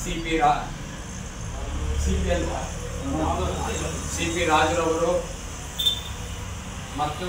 C P ರಾ C P ಅಲ್ವಾ C P ರಾಜುರವರು ಮತ್ತು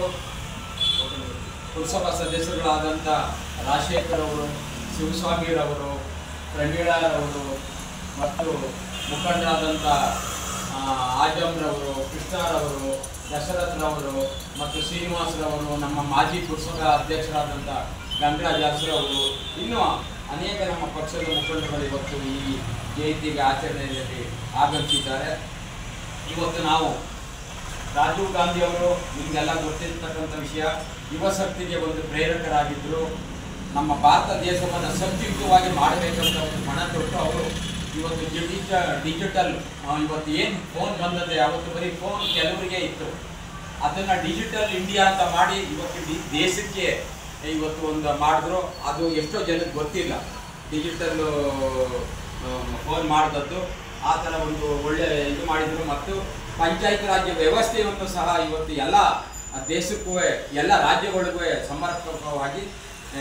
ಪುರಸಭಾ ಸದಸ್ಯರುಗಳಾದಂಥ ರಾಜಶೇಖರ್ ಅವರು ಶಿವಸ್ವಾಮಿರವರು ಪ್ರಮೀಳಾರವರು ಮತ್ತು ಮುಖಂಡರಾದಂಥ ಆ, ಆಜಮ್ರವರು ಕೃಷ್ಣರವರು ದಶರಥರವರು ಮತ್ತು ಶ್ರೀನಿವಾಸರವರು ನಮ್ಮ ಮಾಜಿ ಪುರಸಭಾ ಅಧ್ಯಕ್ಷರಾದಂಥ ಗಂಗರಾಜ್ ಅರಸರವರು ಇನ್ನೂ ಅನೇಕ ನಮ್ಮ ಪಕ್ಷದ ಮುಖಂಡರು ಇವತ್ತು ಈ ಜಯಂತಿಗೆ ಆಚರಣೆಯಲ್ಲಿ ಆಗಮಿಸಿದ್ದಾರೆ ಇವತ್ತು ನಾವು ರಾಜೀವ್ ಗಾಂಧಿ ಅವರು ನಿಮಗೆಲ್ಲ ಗೊತ್ತಿರ್ತಕ್ಕಂಥ ವಿಷಯ ಯುವ ಶಕ್ತಿಗೆ ಒಂದು ಪ್ರೇರಕರಾಗಿದ್ದರು ನಮ್ಮ ಭಾರತ ದೇಶವನ್ನು ಶಕ್ತಿಯುತವಾಗಿ ಮಾಡಬೇಕಂತ ಒಂದು ಪಣ ತೊಟ್ಟು ಅವರು ಇವತ್ತು ಡಿಜಿಟ ಡಿಜಿಟಲ್ ಇವತ್ತು ಏನು ಫೋನ್ ಬಂದದೆ ಅವತ್ತು ಬರೀ ಫೋನ್ ಕೆಲವರಿಗೆ ಇತ್ತು ಅದನ್ನು ಡಿಜಿಟಲ್ ಇಂಡಿಯಾ ಅಂತ ಮಾಡಿ ಇವತ್ತು ಇಡೀ ದೇಶಕ್ಕೆ ಇವತ್ತು ಒಂದು ಮಾಡಿದ್ರು ಅದು ಎಷ್ಟೋ ಜನಕ್ಕೆ ಗೊತ್ತಿಲ್ಲ ಡಿಜಿಟಲ್ ಫೋನ್ ಮಾಡಿದದ್ದು ಆ ಥರ ಒಂದು ಒಳ್ಳೆ ಇದು ಮಾಡಿದ್ರು ಮತ್ತು ಪಂಚಾಯತ್ ರಾಜ್ಯ ವ್ಯವಸ್ಥೆಯನ್ನು ಸಹ ಇವತ್ತು ಎಲ್ಲ ದೇಶಕ್ಕೂ ಎಲ್ಲ ರಾಜ್ಯಗಳಿಗೂ ಸಮರ್ಪಕವಾಗಿ ಆ,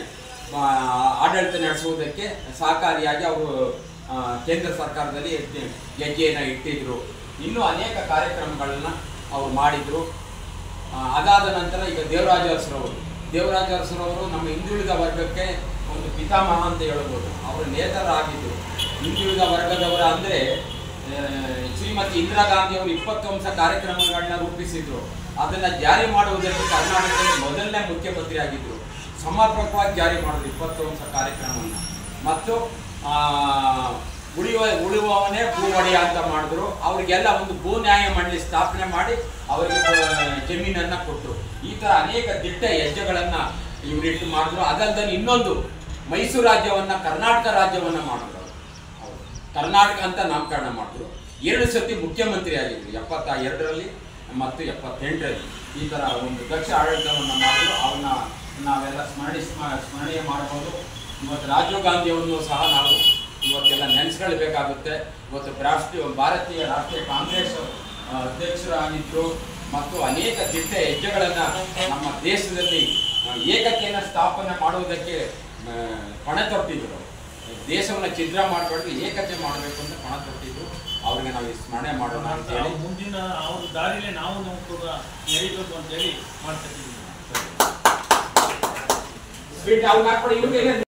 ಆ- ಆಡಳಿತ ನಡೆಸುವುದಕ್ಕೆ ಸಹಕಾರಿಯಾಗಿ ಅವರು ಆ, ಕೇಂದ್ರ ಸರ್ಕಾರದಲ್ಲಿ ಹೆಜ್ಜೆ- ಹೆಜ್ಜೆಯನ್ನು ಇಟ್ಟಿದ್ರು ಇನ್ನೂ ಅನೇಕ ಕಾರ್ಯಕ್ರಮಗಳನ್ನ ಅವರು ಮಾಡಿದ್ರು ಆ, ಅದಾದ ನಂತರ ಈಗ ದೇವರಾಜ ಅರಸರವರು ದೇವರಾಜ ಅರಸರವರು ನಮ್ಮ ಹಿಂದುಳಿದ ವರ್ಗಕ್ಕೆ ಒಂದು ಪಿತಾಮಹ ಅಂತ ಹೇಳ್ಬೋದು ಅವರು ನೇತರಾಗಿದ್ದರು ಹಿಂದುಳಿದ ವರ್ಗದವರ ಅಂದರೆ ಶ್ರೀಮತಿ ಇಂದಿರಾ ಗಾಂಧಿ ಅವರು ಇಪ್ಪತ್ತು ಅಂಶ ಕಾರ್ಯಕ್ರಮಗಳನ್ನ ರೂಪಿಸಿದ್ರು ಅದನ್ನ ಜಾರಿ ಮಾಡುವುದಕ್ಕೆ ಕರ್ನಾಟಕದಲ್ಲಿ ಮೊದಲನೇ ಮುಖ್ಯಮಂತ್ರಿ ಆಗಿದ್ರು ಸಮರ್ಪಕವಾಗಿ ಜಾರಿ ಮಾಡಿದ್ರು ಇಪ್ಪತ್ತು ಅಂಶ ಕಾರ್ಯಕ್ರಮವನ್ನು ಮತ್ತು ಆ, ಉಳಿಯುವ ಉಳಿಯುವವನೇ ಭೂ ಒಡೆಯ ಅಂತ ಮಾಡಿದ್ರು ಅವರಿಗೆಲ್ಲ ಒಂದು ಭೂ ನ್ಯಾಯ ಮಂಡಳಿ ಸ್ಥಾಪನೆ ಮಾಡಿ ಅವರಿಗೆ ಬ- ಜಮೀನನ್ನ ಕೊಟ್ಟರು ಈ ತರ ಅನೇಕ ದಿಟ್ಟ ಹೆಜ್ಜೆಗಳನ್ನ ಇವರಿಟ್ಟು ಮಾಡಿದ್ರು ಅದಲ್ಲದೆ ಇನ್ನೊಂದು ಮೈಸೂರು ರಾಜ್ಯವನ್ನ ಕರ್ನಾಟಕ ರಾಜ್ಯವನ್ನ ಮಾಡಿದ್ರು ಅವರು. ಹೌದು. ಕರ್ನಾಟಕ ಅಂತ ನಾಮಕರಣ ಮಾಡಿದ್ರು ಎರಡು ಸತಿ ಮುಖ್ಯಮಂತ್ರಿ ಆಗಿದ್ರು ಎಪ್ಪತ್ತ ಎರಡರಲ್ಲಿ ಮತ್ತು ಎಪ್ಪತ್ತೆಂಟರಲ್ಲಿ ಈ ತರ ಒಂದು ದಕ್ಷ ಆಡಳಿತವನ್ನು ಮಾಡಿದ್ರು ಅವನ್ನ ನಾವೆಲ್ಲ ಸ್ಮರಣಿ ಸ್ಮ- ಸ್ಮರಣೆ ಮಾಡಬಹುದು ಇವತ್ತು ರಾಜೀವ್ ಗಾಂಧಿಯನ್ನು ಸಹ ನಾವು ಇವತ್ತೆಲ್ಲ ನೆನೆಸ್ಕೊಳ್ಬೇಕಾಗುತ್ತೆ ಇವತ್ತು ರಾಷ್ಟ್ರೀಯ ಭಾರತೀಯ ರಾಷ್ಟ್ರೀಯ ಕಾಂಗ್ರೆಸ್ ಆ, ಅಧ್ಯಕ್ಷರಾಗಿದ್ದರು ಮತ್ತು ಅನೇಕ ದಿಟ್ಟ ಹೆಜ್ಜೆಗಳನ್ನು ನಮ್ಮ ದೇಶದಲ್ಲಿ ಆ, ಏಕತೆಯನ್ನು ಸ್ಥಾಪನೆ ಮಾಡುವುದಕ್ಕೆ ಆ, ಪಣ ತೊಟ್ಟಿದ್ರು ದೇಶವನ್ನು ಛಿದ್ರ ಮಾಡಬಾರ್ದು ಏಕತೆ ಮಾಡಬೇಕು ಅಂತ ಪಣ ತೊಟ್ಟಿದ್ರು ಅವ್ರಿಗೆ ನಾವು ಈ ಸ್ಮರಣೆ ಮಾಡೋಣ ಅಂತ ಹೇಳಿ ನಾವು ಮುಂದಿನ ಅವ್ರ ದಾರಿಲೇ ನಾವು ನಾವು ಕೂಡ ನಡಿಬೇಕು ಅಂತ ಹೇಳಿ ಮಾಡ್ತಾ ಇದ್ದೀವಿ ಸ್ವೀಟ್ ಅವ್ರಿಗೆ ಹಾಕ್ಬಿಡಿ ಇವ್ರಿಗೆ